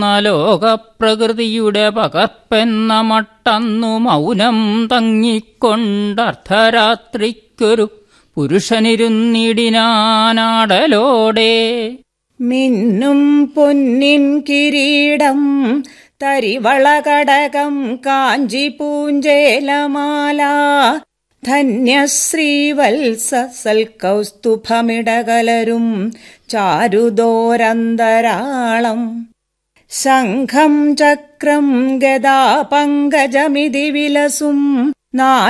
ലോകപ്രകൃതിയുടെ പകർപ്പെന്ന മട്ടന്നു മൗനം തങ്ങിക്കൊണ്ടർദ്ധരാത്രിക്കൊരു പുരുഷനിരുന്നിടിനാനാടലോടെ മിന്നും പൊന്നിൻ കിരീടം തരിവളകടകം കാഞ്ചി പൂഞ്ചേലമാല ധന്യശ്രീവത്സ സൽക്കൗസ്തുഭമിടകലരും ചാരുദോരന്തരാളം ശംഖം ചക്രം ഗദാ പങ്കജമിതി വിലസും